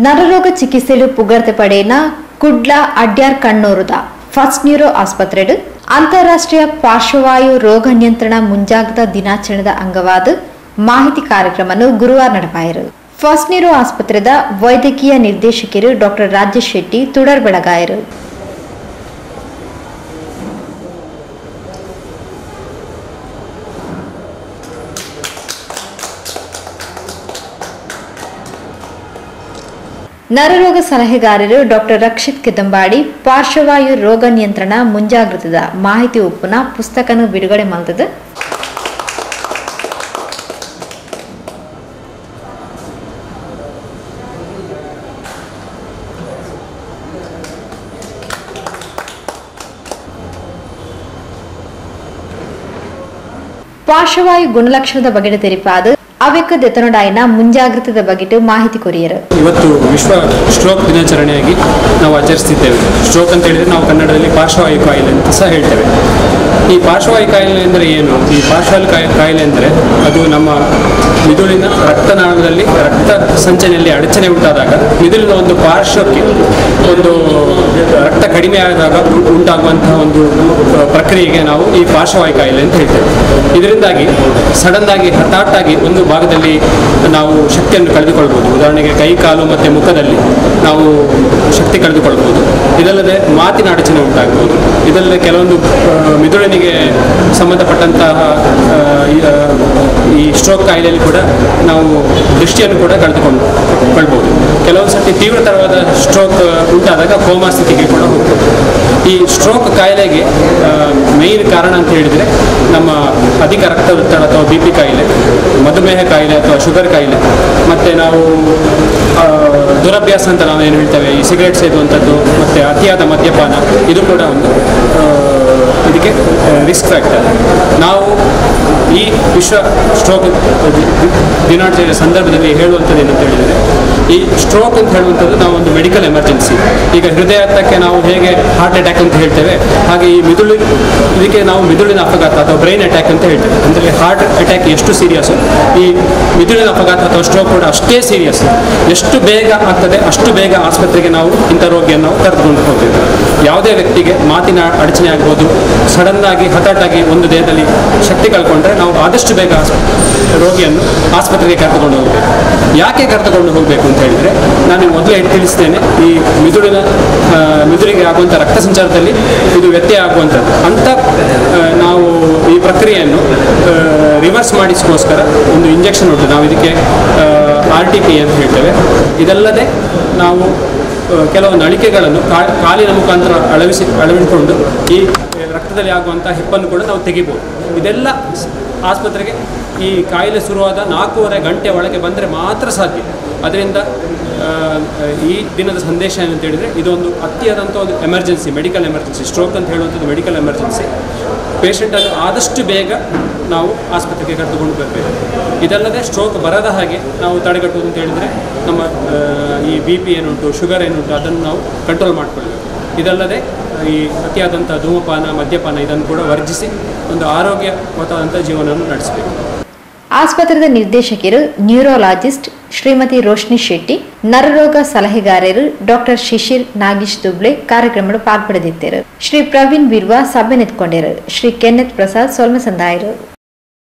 ನರರೋಗ ಚಿಕಿತ್ಸೆಲು ಪುಗರ್ತೆ ಪಡೆಯನ ಕುಡ್ಲ ಅಡ್ಯಾರ್ ಕಣ್ಣೂರುದ ಫಸ್ಟ್ ನ್ಯೂರೋ ಆಸ್ಪತ್ರೆಡು ಅಂತಾರಾಷ್ಟ್ರೀಯ ಪಾರ್ಶ್ವವಾಯು ರೋಗ ನಿಯಂತ್ರಣ ಮುಂಜಾಗ್ರತಾ ದಿನಾಚರಣೆದ ಅಂಗವಾದ ಮಾಹಿತಿ ಕಾರ್ಯಕ್ರಮವನ್ನು ಗುರುವಾರ ನಡೆಪಾಯರು ಫಸ್ಟ್ ನ್ಯೂರೋ ಆಸ್ಪತ್ರೆದ ವೈದ್ಯಕೀಯ ನಿರ್ದೇಶಕರು ಡಾಕ್ಟರ್ ರಾಜೇಶ್ ಶೆಟ್ಟಿ ತುಡರ್ ಬೆಳಗಾಯರು ನರರೋಗ ಸಲಹೆಗಾರರು ಡಾಕ್ಟರ್ ರಕ್ಷಿತ್ ಕಿದಂಬಾಡಿ ಪಾರ್ಶ್ವವಾಯು ರೋಗ ನಿಯಂತ್ರಣ ಮುಂಜಾಗ್ರತದ ಮಾಹಿತಿ ಉಪ್ಪುನ ಪುಸ್ತಕನು ಬಿಡುಗಡೆ ಮಾಡಿದ ಪಾರ್ಶ್ವವಾಯು ಗುಣಲಕ್ಷಣದ ಬಗೆಗೆ ತೆರಿಪಾದ ಅವೆಕ್ಕ ದೆತನೊಡಾಯಿನ ಮುಂಜಾಗ್ರತದ ಬಗೆಗೆ ಮಾಹಿತಿ ಕೊರಿಯರು ಇವತ್ತು ವಿಶ್ವ ಸ್ಟ್ರೋಕ್ ದಿನಾಚರಣೆಯಾಗಿ ನಾವು ಆಚರಿಸ್ತಿದ್ದೇವೆ ಸ್ಟ್ರೋಕ್ ಅಂತ ಹೇಳಿದ್ರೆ ನಾವು ಕನ್ನಡದಲ್ಲಿ ಪಾರ್ಶ್ವವಾಯು ಕಾಯಿಲೆ ಅಂತ ಸಹ ಹೇಳ್ತೇವೆ ಈ ಪಾರ್ಶ್ವವಾಯು ಕಾಯಿಲೆ ಅಂದರೆ ಏನು ಈ ಪಾರ್ಶ್ವವಾಯು ಕಾಯಿ ಕಾಯಿಲೆ ಅಂದರೆ ಅದು ನಮ್ಮ ಮಿದುಳಿನ ರಕ್ತನಾಳದಲ್ಲಿ ರಕ್ತ ಸಂಚನೆಯಲ್ಲಿ ಅಡಚಣೆ ಉಂಟಾದಾಗ ಮಿದುಳಿನ ಒಂದು ಪಾರ್ಶ್ವಕ್ಕೆ ಒಂದು ರಕ್ತ ಕಡಿಮೆ ಆದಾಗ ಉಂ- ಉಂಟಾಗುವಂತಹ ಒಂದು ಅಹ್, ಪ್ರಕ್ರಿಯೆಗೆ ನಾವು ಈ ಪಾರ್ಶ್ವವಾಯು ಕಾಯಿಲೆ ಅಂತ ಹೇಳ್ತೇವೆ ಇದರಿಂದಾಗಿ ಸಡನ್ ಆಗಿ ಹಠಾತ್ ಆಗಿ ಒಂದು ಭಾಗದಲ್ಲಿ ನಾವು ಶಕ್ತಿಯನ್ನು ಕಳೆದುಕೊಳ್ಬೋದು ಉದಾಹರಣೆಗೆ ಕೈ ಕಾಲು ಮತ್ತು ಮುಖದಲ್ಲಿ ನಾವು ಶಕ್ತಿ ಕಳೆದುಕೊಳ್ಬೋದು ಇದಲ್ಲದೆ ಮಾತಿನ ಅಡಚಣೆ ಉಂಟಾಗ್ಬೋದು ಇದಲ್ಲದೆ ಕೆಲವೊಂದು ಆ, ಮಿದುಳಿನಿಗೆ ಸಂಬಂಧಪಟ್ಟಂತಹ ಆ, ಈ, ಆ, ಈ ಸ್ಟ್ರೋಕ್ ಕಾಯಿಲೆಯಲ್ಲಿ ಕೂಡ ನಾವು ದೃಷ್ಟಿಯನ್ನು ಕೂಡ ಕಳೆದುಕೊಂಡು ಕೊಳ್ಬೋದು ಕೆಲವೊಂದು ಸರ್ತಿ ತೀವ್ರತರವಾದ ಸ್ಟ್ರೋಕ್ ಉಂಟಾದಾಗ ಕೋಮಾ ಸ್ಥಿತಿಗೆ ಕೂಡ ಹೋಗ್ಬೋದು ಈ ಸ್ಟ್ರೋಕ್ ಕಾಯಿಲೆಗೆ ಮೇಯ್ನ್ ಕಾರಣ ಅಂತ ಹೇಳಿದರೆ ನಮ್ಮ ಅಧಿಕ ರಕ್ತದೊತ್ತಡ ಅಥವಾ ಬಿ ಪಿ ಕಾಯಿಲೆ ಮಧುಮೇಹ ಕಾಯಿಲೆ ಅಥವಾ ಶುಗರ್ ಕಾಯಿಲೆ ಮತ್ತು ನಾವು ಆ, ದುರಭ್ಯಾಸ ಅಂತ ನಾವು ಏನು ಹೇಳ್ತೇವೆ ಈ ಸಿಗರೇಟ್ ಸೇದುವಂಥದ್ದು ಮತ್ತು ಅತಿಯಾದ ಮದ್ಯಪಾನ ಇದು ಕೂಡ ಒಂದು ಆ, ಇದಕ್ಕೆ ರಿಸ್ಕ್ ಫ್ಯಾಕ್ಟರ್ ನಾವು ಈ ವಿಶ್ವ ಸ್ಟ್ರೋಕ್ ದಿನಾಚರಣೆಯ ಸಂದರ್ಭದಲ್ಲಿ ಹೇಳುವಂಥದ್ದು ಏನಂತ ಹೇಳಿದರೆ ಈ ಸ್ಟ್ರೋಕ್ ಅಂತ ಹೇಳುವಂಥದ್ದು ನಾವು ಒಂದು ಮೆಡಿಕಲ್ ಎಮರ್ಜೆನ್ಸಿ ಈಗ ಹೃದಯಾಘಾತಕ್ಕೆ ನಾವು ಹೇಗೆ ಹಾರ್ಟ್ ಅಟ್ಯಾಕ್ ಅಂತ ಹೇಳ್ತೇವೆ ಹಾಗೆ ಈ ಮಿದುಳು ಇದಕ್ಕೆ ನಾವು ಮಿದುಳಿನ ಅಪಘಾತ ಅಥವಾ ಬ್ರೈನ್ ಅಟ್ಯಾಕ್ ಅಂತ ಹೇಳ್ತೇವೆ ಅಂದರೆ ಹಾರ್ಟ್ ಅಟ್ಯಾಕ್ ಎಷ್ಟು ಸೀರಿಯಸ್ ಈ ಮಿದುಳಿನ ಅಪಘಾತ ಅಥವಾ ಸ್ಟ್ರೋಕ್ ಕೂಡ ಅಷ್ಟೇ ಸೀರಿಯಸ್ ಎಷ್ಟು ಬೇಗ ಆಗ್ತದೆ ಅಷ್ಟು ಬೇಗ ಆಸ್ಪತ್ರೆಗೆ ನಾವು ಇಂಥ ರೋಗಿಯನ್ನು ನಾವು ಕರೆದುಕೊಂಡು ಹೋಗ್ತೇವೆ ಯಾವುದೇ ವ್ಯಕ್ತಿಗೆ ಮಾತಿನ ಅಡಚಣೆ ಆಗ್ಬೋದು ಸಡನ್ ಆಗಿ ಹಠಾಟ್ ಆಗಿ ಒಂದು ದೇಹದಲ್ಲಿ ಶಕ್ತಿ ಕಳ್ಕೊಂಡ್ರೆ ನಾವು ಆದಷ್ಟು ಬೇಗ ಆಸ್ಪ- ರೋಗಿಯನ್ನು ಆಸ್ಪತ್ರೆಗೆ ಕರೆದುಕೊಂಡು ಹೋಗಬೇಕು ಯಾಕೆ ಕರೆದುಕೊಂಡು ಹೋಗಬೇಕು ಅಂತ ಹೇಳಿದರೆ ನಾನು ಮೊದಲೇ ತಿಳಿಸ್ತೇನೆ ಈ ಮಿದುಳಿನ ಆ, ಮಿದುಳಿಗೆ ಆಗುವಂಥ ರಕ್ತ ಸಂಚಾರದಲ್ಲಿ ಇದು ವ್ಯತ್ಯಯ ಆಗುವಂಥದ್ದು ಅಂತ ಆ, ನಾವು ಈ ಪ್ರಕ್ರಿಯೆಯನ್ನು ರಿವರ್ಸ್ ಮಾಡಿಸ್ಕೋಸ್ಕರ ಒಂದು ಇಂಜೆಕ್ಷನ್ ಉಂಟು ನಾವು ಇದಕ್ಕೆ ಆರ್ ಟಿ ಪಿ ಅಂತ ಹೇಳ್ತೇವೆ ಇದಲ್ಲದೆ ನಾವು ಆ, ಕೆಲವು ನಳಿಕೆಗಳನ್ನು ಕಾ- ಕಾಲಿನ ಮುಖಾಂತರ ಅಳವಿಸಿ ಅಳವಡಿಸಿಕೊಂಡು ಈ ರಕ್ತದಲ್ಲಿ ಆಗುವಂಥ ಹೆಪ್ಪನ್ನು ಕೂಡ ನಾವು ತೆಗಿಬೋದು ಇದೆಲ್ಲ ಸ್- ಆಸ್ಪತ್ರೆಗೆ ಈ ಕಾಯಿಲೆ ಶುರುವಾದ ನಾಲ್ಕೂವರೆ ಗಂಟೆ ಒಳಗೆ ಬಂದರೆ ಮಾತ್ರ ಸಾಧ್ಯ ಅದರಿಂದ ಆ, ಈ ದಿನದ ಸಂದೇಶ ಏನಂತ ಹೇಳಿದರೆ ಇದೊಂದು ಅತಿಯಾದಂಥ ಒಂದು ಎಮರ್ಜೆನ್ಸಿ ಮೆಡಿಕಲ್ ಎಮರ್ಜೆನ್ಸಿ ಸ್ಟ್ರೋಕ್ ಅಂತ ಹೇಳುವಂಥದ್ದು ಮೆಡಿಕಲ್ ಎಮರ್ಜೆನ್ಸಿ ಪೇಷಂಟನ್ನು ಆದಷ್ಟು ಬೇಗ ನಾವು ಆಸ್ಪತ್ರೆಗೆ ಕರೆದುಕೊಂಡು ಬರಬೇಕು ಇದಲ್ಲದೆ ಸ್ಟ್ರೋಕ್ ಬರದ ಹಾಗೆ ನಾವು ತಡೆಗಟ್ಟುವುದು ಅಂತ ಹೇಳಿದರೆ ನಮ್ಮ ಆ, ಈ ಬಿ ಪಿ ಏನುಂಟು ಶುಗರ್ ಏನುಂಟು ಅದನ್ನು ನಾವು ಕಂಟ್ರೋಲ್ ಮಾಡಿಕೊಳ್ಬೇಕು ಇದಲ್ಲದೆ ಈ ಅತಿಯಾದಂಥ ಧೂಮಪಾನ ಮದ್ಯಪಾನ ಇದನ್ನು ಕೂಡ ವರ್ಜಿಸಿ ಒಂದು ಆರೋಗ್ಯವಂತವಾದಂಥ ಜೀವನವನ್ನು ನಡೆಸಬೇಕು ಆಸ್ಪತ್ರೆದ ನಿರ್ದೇಶಕರು ನ್ಯೂರೋಲಾಜಿಸ್ಟ್ ಶ್ರೀಮತಿ ರೋಶ್ನಿ ಶೆಟ್ಟಿ ನರರೋಗ ಸಲಹೆಗಾರರು ಡಾಕ್ಟರ್ ಶಿಶಿರ್ ನಾಗೇಶ್ ದುಬ್ಳೆ ಕಾರ್ಯಕ್ರಮಗಳು ಪಾಲ್ಪಡೆದಿದ್ದರು ಶ್ರೀ ಪ್ರವೀಣ್ ಬಿರ್ವಾ ಸಭೆ ನಿಂತ್ಕೊಂಡರು ಶ್ರೀ ಕೆನ್ನೆತ್ ಪ್ರಸಾದ್ ಸೊಲ್ಮೆ ಸಂದಾಯರು